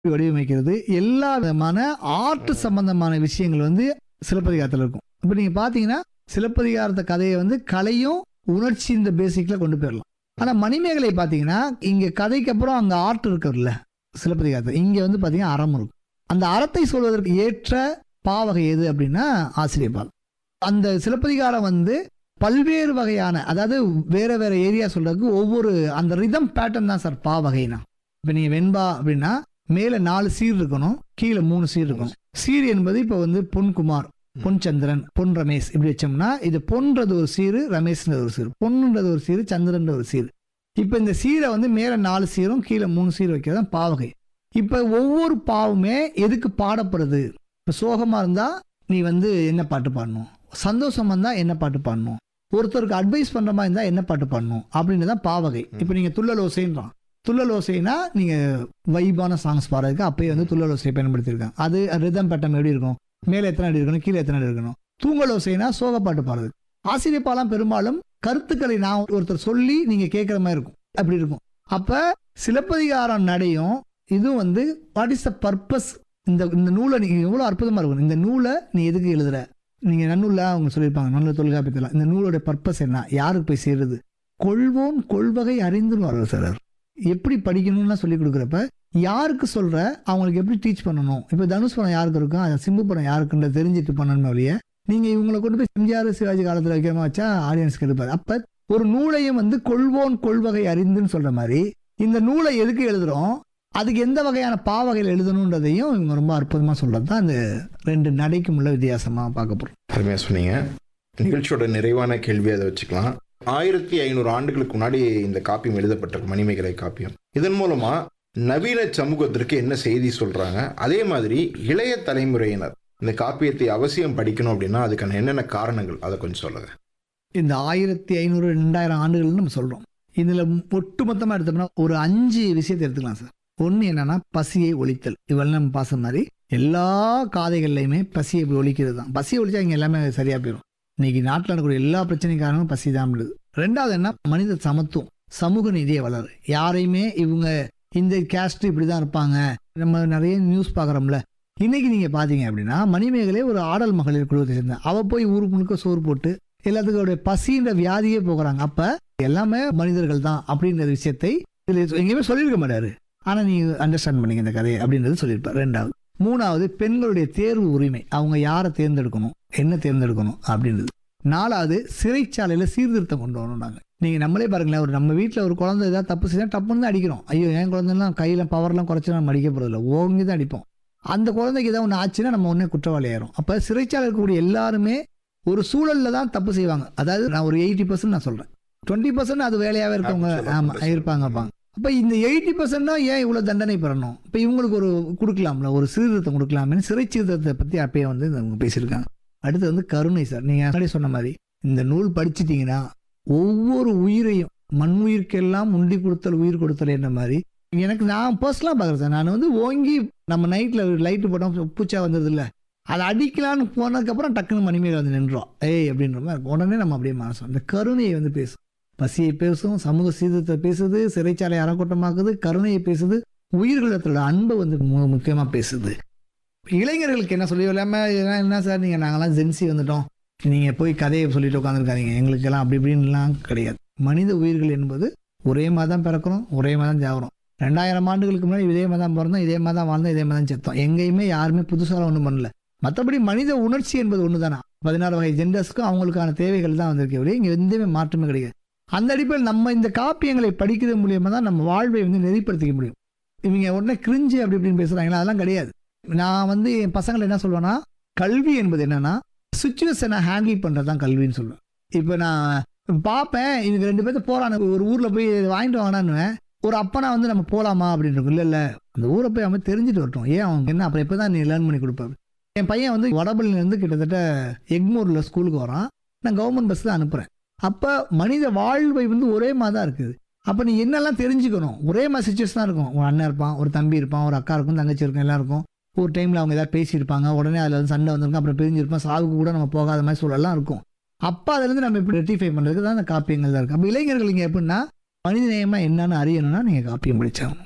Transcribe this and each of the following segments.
வடிவமைக்கிறது எல்லா விதமான ஆர்ட் சம்பந்தமான விஷயங்கள் வந்து சிலப்பதிகாரத்தில் இருக்கும் இப்போ நீங்கள் பார்த்தீங்கன்னா சிலப்பதிகாரத்த கதையை வந்து கலையும் உணர்ச்சி இந்த பேசிக்கில் கொண்டு போயிடலாம் ஆனால் மணிமேகலை பார்த்தீங்கன்னா இங்கே கதைக்கு அப்புறம் அங்கே ஆர்ட் இருக்குல்ல சிலப்பதிகாரத்தில் இங்கே வந்து பார்த்தீங்கன்னா அறம் இருக்கும் அந்த அறத்தை சொல்வதற்கு ஏற்ற பாவகை எது அப்படின்னா ஆசிரியப்பால் அந்த சிலப்பதிகாரம் வந்து பல்வேறு வகையான அதாவது வேற வேற ஏரியா சொல்றதுக்கு ஒவ்வொரு அந்த ரிதம் பேட்டர்ன் தான் சார் பாவகைனா இப்போ நீங்கள் வெண்பா அப்படின்னா மேலே நாலு சீர் இருக்கணும் கீழே மூணு சீர் இருக்கணும் சீர் என்பது இப்போ வந்து பொன்குமார் பொன் சந்திரன் பொன் ரமேஷ் இப்படி வச்சோம்னா இது பொன்றது ஒரு சீரு ரமேஷ்ன்றது ஒரு சீர் பொன்னுன்றது ஒரு சீரு சந்திரன்ற ஒரு சீர் இப்போ இந்த சீரை வந்து மேலே நாலு சீரும் கீழே மூணு சீர் வைக்கிறது தான் பாவகை இப்போ ஒவ்வொரு பாவுமே எதுக்கு பாடப்படுது இப்போ சோகமாக இருந்தால் நீ வந்து என்ன பாட்டு பாடணும் சந்தோஷமா இருந்தால் என்ன பாட்டு பாடணும் ஒருத்தருக்கு அட்வைஸ் பண்ணுற மாதிரி இருந்தால் என்ன பாட்டு பாடணும் அப்படின்னு தான் பாவகை இப்போ நீங்கள் துள்ளல் ஓசைன்றான் துள்ளல் ஓசைனா நீங்கள் வைபான சாங்ஸ் பாடுறதுக்கு அப்பயே வந்து துள்ளல் ஓசையை பயன்படுத்தியிருக்காங்க அது ரிதம் பேட்டம் எப்படி இருக்கும் மேலே எத்தனை அடி இருக்கணும் கீழே எத்தனை அடி இருக்கணும் தூங்கல் ஓசைனா சோக பாட்டு பாடுறது ஆசிரியப்பாலாம் பெரும்பாலும் கருத்துக்களை நான் ஒருத்தர் சொல்லி நீங்கள் கேட்குற மாதிரி இருக்கும் அப்படி இருக்கும் அப்போ சிலப்பதிகாரம் நடையும் இதுவும் வந்து வாட் இஸ் த பர்பஸ் இந்த இந்த நூலை நீ எவ்வளோ அற்புதமாக இருக்கும் இந்த நூலை நீ எதுக்கு எழுதுற நீங்கள் நன்னூலில் அவங்க சொல்லியிருப்பாங்க நல்ல தொல்காப்பியத்தில் இந்த நூலோட பர்பஸ் என்ன யாருக்கு போய் சேருது கொள்வோன் கொள்வகை அறிந்துன்னு வர்றாரு சார் அவர். எப்படி படிக்கணும்லாம் சொல்லி கொடுக்குறப்ப யாருக்கு சொல்ற அவங்களுக்கு எப்படி டீச் பண்ணணும் இப்போ தனுஷ் படம் யாருக்கு இருக்கும் அது சிம்பு படம் யாருக்குன்ற தெரிஞ்சுட்டு பண்ணணும் வழிய நீங்க இவங்களை கொண்டு போய் எம்ஜிஆர் சிவாஜி காலத்தில் வைக்கிறமா வச்சா ஆடியன்ஸ்க்கு எடுப்பாரு அப்ப ஒரு நூலையும் வந்து கொள்வோன் கொள்வகை அறிந்துன்னு சொல்ற மாதிரி இந்த நூலை எதுக்கு எழுதுறோம் அதுக்கு எந்த வகையான பாவகையில் எழுதணுன்றதையும் இவங்க ரொம்ப அற்புதமா சொல்றது தான் இந்த ரெண்டு நடைக்கும் உள்ள வித்தியாசமா பார்க்க போறோம் அருமையாக சொன்னீங்க நிகழ்ச்சியோட நிறைவான கேள்வி அதை வச்சுக்கலாம் ஆயிரத்தி ஐநூறு ஆண்டுகளுக்கு முன்னாடி இந்த காப்பியம் எழுதப்பட்டிருக்கு மணிமேகலை காப்பியம் இதன் மூலமா நவீன சமூகத்திற்கு என்ன செய்தி சொல்றாங்க அதே மாதிரி இளைய தலைமுறையினர் இந்த காப்பியத்தை அவசியம் படிக்கணும் அப்படின்னா அதுக்கான என்னென்ன காரணங்கள் அதை கொஞ்சம் சொல்லுங்க இந்த ஆயிரத்தி ஐநூறு ரெண்டாயிரம் ஆண்டுகள்னு நம்ம சொல்றோம் இதுல ஒட்டு மொத்தமா எடுத்தோம்னா ஒரு அஞ்சு விஷயத்தை எடுத்துக்கலாம் சார் ஒன்று என்னன்னா பசியை ஒழித்தல் இவெல்லாம் நம்ம பாச மாதிரி எல்லா காதைகள்லையுமே பசியை ஒழிக்கிறது தான் பசியை ஒழிச்சா இங்கே எல்லாமே சரியா போயிடும் இன்னைக்கு நாட்டில் நடக்கக்கூடிய எல்லா பிரச்சனையும் காரணமும் பசி தான் ரெண்டாவது என்ன மனித சமத்துவம் சமூக நீதியை வளரு யாரையுமே இவங்க இந்த கேஸ்ட் இப்படி தான் இருப்பாங்க நம்ம நிறைய நியூஸ் பார்க்குறோம்ல இன்னைக்கு நீங்க பாத்தீங்க அப்படின்னா மணிமேகலை ஒரு ஆடல் மகளிர் குழுவத்தை சேர்ந்த அவ போய் ஊரு முழுக்க சோறு போட்டு எல்லாத்துக்கும் பசின்ற வியாதியே போகிறாங்க அப்ப எல்லாமே மனிதர்கள் தான் அப்படின்ற விஷயத்தை இதுல எங்கேயுமே சொல்லியிருக்க மாட்டாரு ஆனா நீங்க அண்டர்ஸ்டாண்ட் பண்ணீங்க இந்த கதையை அப்படின்றது சொல்லியிருப்பார் ரெண்டாவது மூணாவது பெண்களுடைய தேர்வு உரிமை அவங்க யாரை தேர்ந்தெடுக்கணும் என்ன தேர்ந்தெடுக்கணும் அப்படின்றது நாலாவது சிறைச்சாலையில சீர்திருத்தம் கொண்டு வரணும் நாங்க நீங்க நம்மளே பாருங்களேன் ஒரு நம்ம வீட்டில் ஒரு குழந்தை ஏதாவது தப்பு செஞ்சா டப்புன்னு தான் அடிக்கிறோம் ஐயோ என் குழந்தைலாம் கையில பவர்லாம் குறைச்சு நம்ம அடிக்க போறதில்ல ஓங்கி தான் அடிப்போம் அந்த குழந்தைக்கு ஏதாவது ஒன்று ஆச்சுன்னா நம்ம உடனே குற்றவாளி ஆயிரும் அப்போ சிறைச்சாலை இருக்கக்கூடிய எல்லாருமே ஒரு சூழல்ல தான் தப்பு செய்வாங்க அதாவது நான் ஒரு எயிட்டி பர்சன்ட் நான் சொல்றேன் டுவெண்ட்டி பர்சன்ட் அது வேலையாவே இருக்கவங்க சொல்ல ஆமா முடியாது. இருப்பாங்க இருப்பாங்க அப்போ இந்த எயிட்டி பர்சன்ட்னா ஏன் இவ்வளோ தண்டனை பெறணும் இப்போ இவங்களுக்கு ஒரு கொடுக்கலாம்ல ஒரு சீர்திருத்தம் கொடுக்கலாமே சிறை சீர்திருத்தத்தை பற்றி அப்பயே வந்து அவங்க பேசியிருக்காங்க அடுத்து வந்து கருணை சார் நீங்கள் முன்னாடி சொன்ன மாதிரி இந்த நூல் படிச்சிட்டிங்கன்னா ஒவ்வொரு உயிரையும் மண் உயிர்க்கெல்லாம் உண்டி கொடுத்தல் உயிர் கொடுத்தல் என்ன மாதிரி எனக்கு நான் பர்சனலாக பார்க்குறேன் சார் நான் வந்து ஓங்கி நம்ம நைட்டில் லைட்டு போட்டோம் பூச்சா வந்தது இல்லை அதை அடிக்கலான்னு போனதுக்கப்புறம் டக்குன்னு மணிமேகலை வந்து நின்றோம் ஏய் அப்படின்ற மாதிரி இருக்கும். உடனே நம்ம அப்படியே மனசோம் இந்த கருணையை வந்து பேசும் பசியை பேசும் சமூக சீர்திருத்தத்தை பேசுது சிறைச்சாலை அறக்கூட்டமாக்குது கருணையை பேசுது உயிர்களிடத்தோட அன்பை வந்து மு- முக்கியமா பேசுது இளைஞர்களுக்கு என்ன சொல்லி இல்லாமல் என்ன சார் நீங்கள் நாங்களாம் ஜென்சி வந்துட்டோம் நீங்கள் போய் கதையை சொல்லிட்டு உட்காந்துருக்காதீங்க எங்களுக்கெல்லாம் அப்படி இப்படின்லாம் கிடையாது மனித உயிர்கள் என்பது ஒரே மாதிரி தான் பிறக்கிறோம் ஒரே மாதிரி தான் ஜாகிறோம் ரெண்டாயிரம் ஆண்டுகளுக்கு முன்னாடி இதே மாதிரி தான் பிறந்தோம் இதே மாதிரி தான் வாழ்ந்தோம் இதே மாதிரி தான் செத்தோம் எங்கேயுமே யாருமே புதுசாக ஒன்றும் பண்ணல மற்றபடி மனித உணர்ச்சி என்பது ஒன்று தானே பதினாறு வகை ஜெண்டர்ஸ்க்கும் அவங்களுக்கான தேவைகள் தான் வந்திருக்கே ஒழிய இங்கே எந்தமே மாற்றமே கிடையாது அந்த அடிப்படையில் நம்ம இந்த காப்பியங்களை படிக்கிறது மூலியமா தான் நம்ம வாழ்வை வந்து நெறிப்படுத்திக்க முடியும் இவங்க உடனே கிரிஞ்சு அப்படி இப்படின்னு பேசுறாங்களா அதெல்லாம் கிடையாது நான் வந்து என் பசங்களை என்ன சொல்லுவேன்னா கல்வி என்பது என்னன்னா சுச்சுவேஷனை ஹேண்டில் பண்ணுறது தான் கல்வின்னு சொல்லுவேன் இப்போ நான் பார்ப்பேன் இவங்க ரெண்டு பேர்த்து போகிறாங்க ஒரு ஊரில் போய் இதை வாங்கிட்டு வாங்கினான்னு ஒரு அப்பனா வந்து நம்ம போகலாமா அப்படின்னு இருக்கும் இல்லை இல்லை அந்த ஊரை போய் அவன் தெரிஞ்சுட்டு வரட்டும் ஏன் அவங்க என்ன அப்புறம் எப்போ தான் நீ லேர்ன் பண்ணி கொடுப்பாரு என் பையன் வந்து வடபள்ளியிலேருந்து கிட்டத்தட்ட எக்மூரில் ஸ்கூலுக்கு வரான் நான் கவர்மெண்ட் பஸ் தான் அனுப்புகிறேன் அப்போ மனித வாழ்வை வந்து ஒரே மாதிரி தான் இருக்குது அப்போ நீ என்னெல்லாம் தெரிஞ்சுக்கணும் ஒரே மாதிரி சுச்சுவேஷன் தான் இருக்கும் ஒரு அண்ணன் இருப்பான் ஒரு தம்பி இருப்பான் ஒரு அக்கா இருக்கும் தங்கச்சி இருக்கும் எல்லாம் இருக்கும் ஒரு டைமில் அவங்க ஏதாவது பேசியிருப்பாங்க உடனே அதில் வந்து சண்டை வந்திருக்கும் அப்புறம் பிரிஞ்சிருப்போம் சாவுக்கு கூட நம்ம போகாத மாதிரி சூழல்லாம் இருக்கும் அப்போ அதுலேருந்து நம்ம இப்படி ரெட்டிஃபை பண்ணுறதுக்கு தான் அந்த காப்பியங்கள் தான் இருக்குது அப்போ இளைஞர்கள் இங்கே எப்படின்னா மனித நேயமாக என்னன்னு அறியணும்னா நீங்கள் காப்பியம் படிச்சாகணும்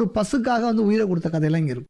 ஒரு பசுக்காக வந்து உயிரை கொடுத்த கதையெல்லாம் இங்கே இருக்கும்